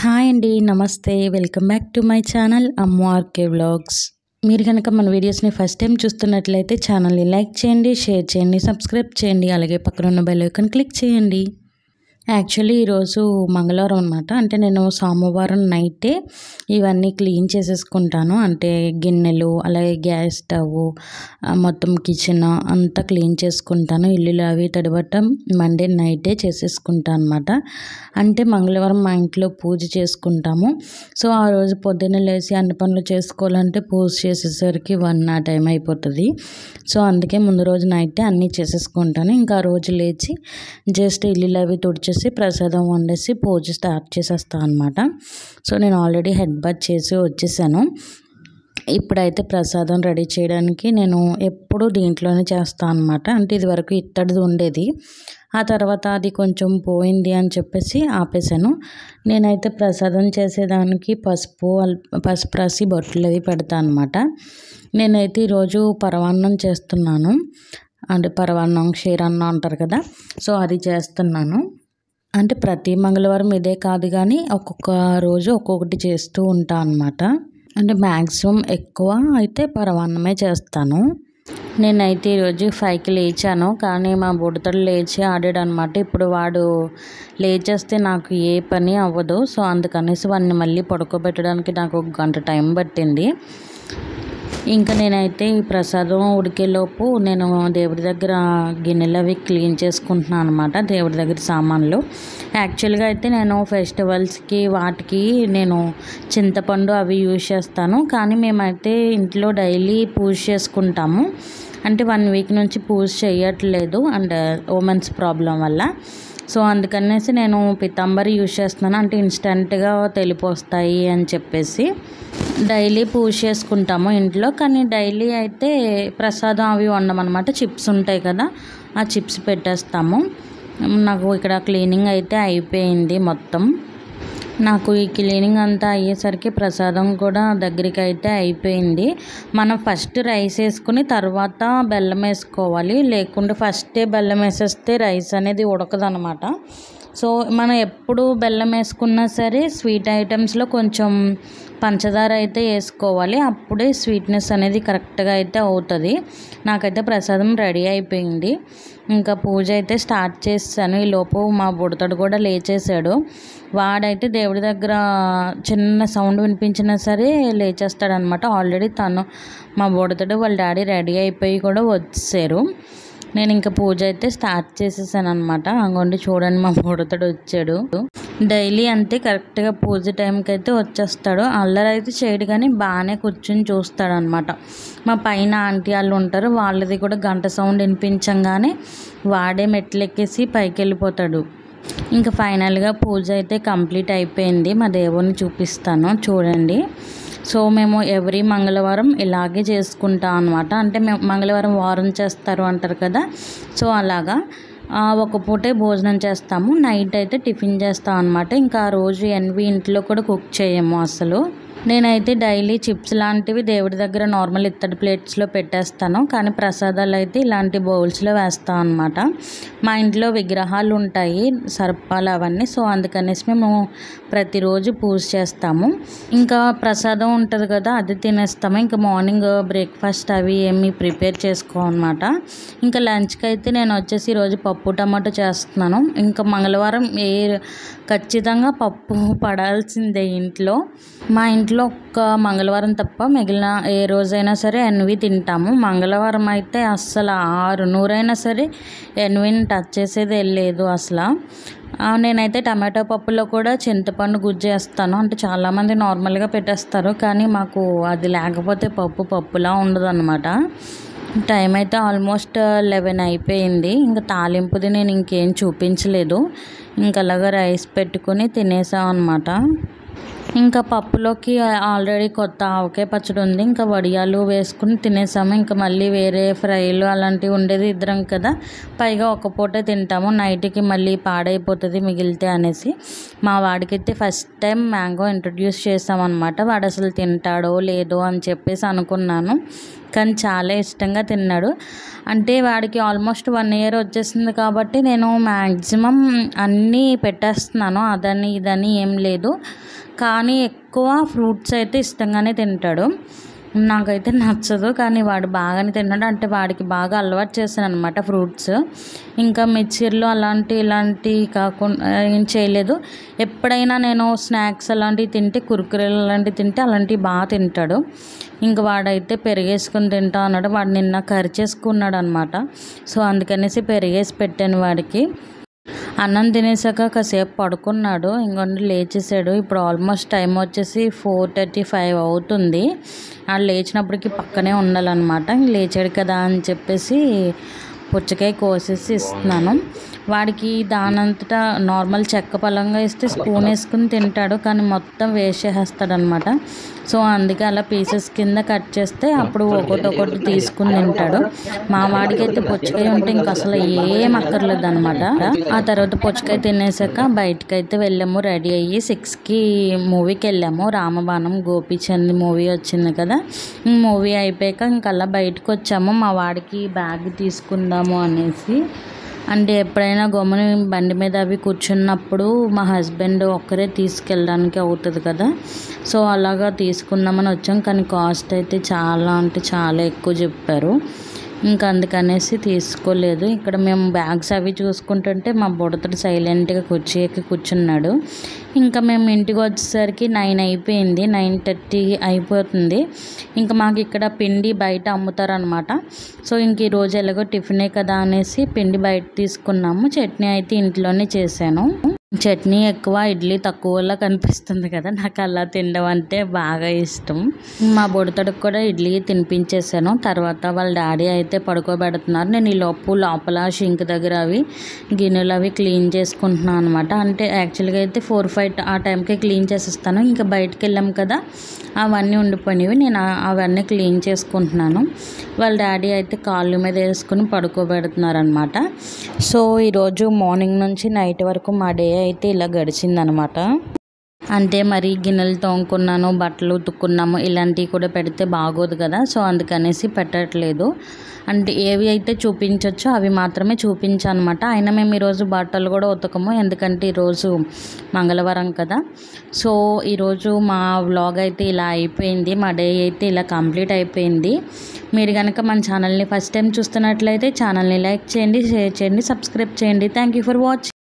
hi అండి నమస్తే welcome back to my channel Ammu RK vlogs మీరు కనుక మన వీడియోస్ని ఫస్ట్ టైం చూస్తున్నట్లయితే ఛానల్ని లైక్ చేయండి షేర్ చేయండి సబ్స్క్రైబ్ చేయండి అలాగే పక్కన ఉన్న బెల్ ఐకాన్ క్లిక్ చేయండి యాక్చువల్లీ ఈరోజు మంగళవారం అనమాట అంటే నేను సోమవారం నైటే ఇవన్నీ క్లీన్ చేసేసుకుంటాను అంటే గిన్నెలు అలాగే గ్యాస్ స్టవ్ ఆ, మొత్తం కిచెన్ అంతా క్లీన్ చేసుకుంటాను ఇల్లులు అవి తడబట్టం మండే నైటే చేసేసుకుంటాను అనమాట అంటే మంగళవారం మా ఇంట్లో పూజ చేసుకుంటాము సో ఆ రోజు పొద్దున్నే లేచి అన్ని పనులు చేసుకోవాలంటే పూజ చేసేసరికి వన్ ఆ టైం అయిపోతుంది సో అందుకే ముందు రోజు నైటే అన్నీ చేసేసుకుంటాను ఇంకా ఆ రోజు లేచి జస్ట్ ఇల్లులు అవి తుడిచేసి ప్రసాదం వండేసి పూజ స్టార్ట్ చేసేస్తాను అనమాట సో నేను ఆల్రెడీ హెడ్ బాత్ చేసి వచ్చేసాను ఇప్పుడైతే ప్రసాదం రెడీ చేయడానికి నేను ఎప్పుడు దీంట్లోనే చేస్తాను అనమాట అంటే ఇది వరకు ఇత్తడిది ఉండేది ఆ తర్వాత అది కొంచెం పోయింది అని చెప్పేసి ఆపేసాను నేనైతే ప్రసాదం చేసేదానికి పసుపు అల్- పసుపు రాసి బొట్లు అవి పెడతాను అనమాట నేనైతే ఈరోజు పరమాన్నం చేస్తున్నాను అంటే పరమాన్నం క్షీరన్నం అంటారు కదా సో అది చేస్తున్నాను అంటే ప్రతి మంగళవారం ఇదే కాదు కానీ ఒక్కొక్క రోజు ఒక్కొక్కటి చేస్తూ ఉంటాను అనమాట అంటే మ్యాక్సిమం ఎక్కువ అయితే పరమాన్నమే చేస్తాను నేనైతే ఈరోజు ఫైవ్కి లేచాను కానీ మా బుడతడు లేచి ఆడాడు అనమాట ఇప్పుడు వాడు లేచేస్తే నాకు ఏ పని అవ్వదు సో అందుకనేసి వాడిని మళ్ళీ పడుకోబెట్టడానికి నాకు ఒక గంట టైం పట్టింది ఇంకా నేనైతే ఈ ప్రసాదం ఉడికేలోపు నేను దేవుడి దగ్గర గిన్నెలు అవి క్లీన్ చేసుకుంటున్నాను అనమాట దేవుడి దగ్గర సామాన్లు యాక్చువల్గా అయితే నేను ఫెస్టివల్స్కి వాటికి నేను చింతపండు అవి యూజ్ చేస్తాను కానీ మేమైతే ఇంట్లో డైలీ పూజ చేసుకుంటాము అంటే వన్ వీక్ నుంచి పూజ చేయట్లేదు అండ్ ఉమెన్స్ ప్రాబ్లం వల్ల సో అందుకనేసి నేను పితాంబరి యూజ్ చేస్తున్నాను అంటే ఇన్స్టెంట్గా తెలిపొస్తాయి అని చెప్పేసి డైలీ పూజ చేసుకుంటాము ఇంట్లో కానీ డైలీ అయితే ప్రసాదం అవి వండమన్నమాట చిప్స్ ఉంటాయి కదా ఆ చిప్స్ పెట్టేస్తాము నాకు ఇక్కడ క్లీనింగ్ అయితే అయిపోయింది మొత్తం నాకు ఈ క్లీనింగ్ అంతా అయ్యేసరికి ప్రసాదం కూడా దగ్గరికి అయితే అయిపోయింది మనం ఫస్ట్ రైస్ వేసుకుని తర్వాత బెల్లం వేసుకోవాలి లేకుంటే ఫస్టే బెల్లం వేసేస్తే రైస్ అనేది ఉడకదనమాట సో మనం ఎప్పుడు బెల్లం వేసుకున్నా సరే స్వీట్ ఐటమ్స్లో కొంచెం పంచదార అయితే వేసుకోవాలి అప్పుడే స్వీట్నెస్ అనేది కరెక్ట్గా అయితే అవుతుంది నాకైతే ప్రసాదం రెడీ అయిపోయింది ఇంకా పూజ అయితే స్టార్ట్ చేశాను ఈ లోపు మా బుడతడు కూడా లేచేసాడు వాడైతే దేవుడి దగ్గర చిన్న సౌండ్ వినిపించినా సరే లేచేస్తాడనమాట ఆల్రెడీ తను మా బుడతడు వాళ్ళ డాడీ రెడీ అయిపోయి కూడా వచ్చారు నేను ఇంకా పూజ అయితే స్టార్ట్ చేసేసాను అనమాట అంగోండి చూడండి మా బుడతడు వచ్చాడు డైలీ అంతే కరెక్ట్గా పూజ టైంకి అయితే వచ్చేస్తాడు అల్లరి అయితే చేయడు కానీ బాగానే కూర్చుని చూస్తాడు అనమాట మా పైన ఆంటీ వాళ్ళు ఉంటారు వాళ్ళది కూడా గంట సౌండ్ వినిపించంగానే వాడే మెట్లెక్కేసి పైకి వెళ్ళిపోతాడు ఇంకా ఫైనల్గా పూజ అయితే కంప్లీట్ అయిపోయింది మా దేవుడిని చూపిస్తాను చూడండి సో మేము ఎవ్రీ మంగళవారం ఇలాగే చేసుకుంటాం అనమాట అంటే మేము మంగళవారం వారం చేస్తారు అంటారు కదా సో అలాగా ఆ, ఒక పూటే భోజనం చేస్తాము నైట్ అయితే టిఫిన్ చేస్తాం అనమాట ఇంకా ఆ రోజు ఎన్వి ఇంట్లో కూడా కుక్ చేయము అసలు నేనైతే డైలీ చిప్స్ లాంటివి దేవుడి దగ్గర నార్మల్ ఇత్తడి ప్లేట్స్లో పెట్టేస్తాను కానీ ప్రసాదాలు అయితే ఇలాంటి బౌల్స్లో వేస్తాం అనమాట మా ఇంట్లో విగ్రహాలు ఉంటాయి సర్పాలు అవన్నీ సో అందుకనేసి మేము ప్రతిరోజు పూజ చేస్తాము ఇంకా ప్రసాదం ఉంటుంది కదా అది తినేస్తాము ఇంకా మార్నింగ్ బ్రేక్ఫాస్ట్ అవి ఏమి ప్రిపేర్ చేసుకోమన్నమాట ఇంకా లంచ్కి అయితే నేను వచ్చేసి ఈరోజు పప్పు టమాటో చేస్తున్నాను ఇంకా మంగళవారం ఏ ఖచ్చితంగా పప్పు పడాల్సిందే ఇంట్లో మా ఇంట్లో ఒక్క మంగళవారం తప్ప మిగిలిన ఏ రోజైనా సరే ఎన్వి తింటాము మంగళవారం అయితే అస్సలు ఆరు నూరైనా సరే ఎన్విని టచ్ చేసేదే లేదు అసలు ఆ, నేనైతే టమాటో పప్పులో కూడా చింతపండు గుజ్జు వేస్తాను అంటే చాలామంది నార్మల్గా పెట్టేస్తారు కానీ మాకు అది లేకపోతే పప్పు పప్పులా ఉండదు టైం అయితే ఆల్మోస్ట్ లెవెన్ అయిపోయింది ఇంకా తాలింపుది నేను ఇంకేం చూపించలేదు ఇంకా అలాగా రైస్ పెట్టుకుని తినేసాం అనమాట ఇంకా పప్పులోకి ఆల్రెడీ కొత్త ఆవకాయ పచ్చడి ఉంది ఇంకా వడియాలు వేసుకుని తినేసాము ఇంకా మళ్ళీ వేరే ఫ్రైలు అలాంటివి ఉండేది ఇద్దరం కదా పైగా ఒక పూటే తింటాము నైట్కి మళ్ళీ పాడైపోతుంది మిగిలితే అనేసి మా వాడికైతే ఫస్ట్ టైం మ్యాంగో ఇంట్రడ్యూస్ చేసామన్నమాట వాడు అసలు తింటాడో లేదో అని చెప్పేసి అనుకున్నాను కానీ చాలా ఇష్టంగా తిన్నాడు అంటే వాడికి ఆల్మోస్ట్ వన్ ఇయర్ వచ్చేసింది కాబట్టి నేను మ్యాక్సిమం అన్నీ పెట్టేస్తున్నాను అదని ఇదని ఏం లేదు కానీ ఎక్కువ ఫ్రూట్స్ అయితే ఇష్టంగానే తింటాడు నాకైతే నచ్చదు కానీ వాడు బాగానే తిన్నాడు అంటే వాడికి బాగా అలవాటు చేశాను అనమాట ఫ్రూట్స్ ఇంకా మిర్చీలు అలాంటి ఇలాంటివి కాకుండా ఏం చేయలేదు ఎప్పుడైనా నేను స్నాక్స్ అలాంటివి తింటే కురుకురేలు అలాంటివి తింటే అలాంటివి బాగా తింటాడు ఇంక వాడైతే పెరిగేసుకుని తింటా అన్నాడు వాడు నిన్న కర్రీ చేసుకున్నాడు అనమాట సో అందుకనేసి పెరిగేసి పెట్టాను వాడికి అన్నం తినేసాక కాసేపు పడుకున్నాడు ఇంకొండి లేచేసాడు ఇప్పుడు ఆల్మోస్ట్ టైం వచ్చేసి ఫోర్ థర్టీ ఫైవ్ అవుతుంది ఆ లేచినప్పటికి పక్కనే ఉండాలన్నమాట లేచాడు కదా అని చెప్పేసి పుచ్చకాయ కోసేసి ఇస్తున్నాను వాడికి దానంతటా నార్మల్ చెక్క పలంగా ఇస్తే స్పూన్ వేసుకుని తింటాడు కానీ మొత్తం వేస్ట్ చేసేస్తాడు అనమాట సో అందుకే అలా పీసెస్ కింద కట్ చేస్తే అప్పుడు ఒకటి ఒకటి తీసుకుని తింటాడు మా వాడికి అయితే పుచ్చకాయ ఉంటే ఇంక అసలు ఏం అక్కర్లేదు అనమాట ఆ తర్వాత పుచ్చకాయ తినేసాక బయటకు అయితే వెళ్ళాము రెడీ అయ్యి సిక్స్కి మూవీకి వెళ్ళాము రామబాణం గోపీచంద్ మూవీ వచ్చింది కదా మూవీ అయిపోయాక ఇంక అలా బయటకు వచ్చాము మా వాడికి బ్యాగ్ తీసుకుందాము అనేసి అంటే ఎప్పుడైనా గమ్మున బండి మీద అవి కూర్చున్నప్పుడు మా హస్బెండ్ ఒక్కరే తీసుకెళ్ళడానికి అవుతుంది కదా సో అలాగా తీసుకుందామని వచ్చాం కానీ కాస్ట్ అయితే చాలా అంటే చాలా ఎక్కువ చెప్పారు ఇంకా అందుకనేసి తీసుకోలేదు ఇక్కడ మేము బ్యాగ్స్ అవి చూసుకుంటుంటే మా బుడతడు సైలెంట్గా కుర్చీ ఎక్కి కూర్చున్నాడు ఇంకా మేము ఇంటికి వచ్చేసరికి నైన్ అయిపోయింది నైన్ థర్టీ అయిపోతుంది ఇంకా మాకు ఇక్కడ పిండి బయట అమ్ముతారనమాట సో ఇంక ఈరోజు ఎలాగో టిఫినే కదా అనేసి పిండి బయట తీసుకున్నాము చట్నీ అయితే ఇంట్లోనే చేశాను చట్నీ ఎక్కువ ఇడ్లీ తక్కువలా కనిపిస్తుంది కదా నాకు అలా తినడం అంటే బాగా ఇష్టం మా బుడతడికి కూడా ఇడ్లీ తినిపించేసాను తర్వాత వాళ్ళ డాడీ అయితే పడుకోబెడుతున్నారు నేను ఈ లోపు లోపల షింక్ దగ్గర అవి గిన్నెలు అవి క్లీన్ చేసుకుంటున్నాను అనమాట అంటే యాక్చువల్గా అయితే ఫోర్ ఫైవ్ ఆ టైంకి క్లీన్ చేసేస్తాను ఇంకా బయటకు వెళ్ళాం కదా అవన్నీ ఉండిపోయినవి నేను ఆ- అవన్నీ క్లీన్ చేసుకుంటున్నాను వాళ్ళ డాడీ అయితే కాళ్ళు మీద వేసుకుని పడుకోబెడుతున్నారు అనమాట సో ఈరోజు మార్నింగ్ నుంచి నైట్ వరకు మా డే అయితే ఇలా గడిచిందనమాట అంటే మరి గిన్నెలు తోముకున్నాను బట్టలు ఉతుక్కున్నాము ఇలాంటివి కూడా పెడితే బాగోదు కదా సో అందుకనేసి పెట్టట్లేదు అంటే ఏవి అయితే చూపించవచ్చో అవి మాత్రమే చూపించాను అనమాట అయినా మేము ఈరోజు బట్టలు కూడా ఉతకము ఎందుకంటే ఈరోజు మంగళవారం కదా సో ఈరోజు మా వ్లాగ్ అయితే ఇలా అయిపోయింది మా డే అయితే ఇలా కంప్లీట్ అయిపోయింది మీరు కనుక మన ఛానల్ని ఫస్ట్ టైం చూస్తున్నట్లయితే ఛానల్ని లైక్ చేయండి షేర్ చేయండి సబ్స్క్రైబ్ చేయండి థ్యాంక్ యూ ఫర్ వాచింగ్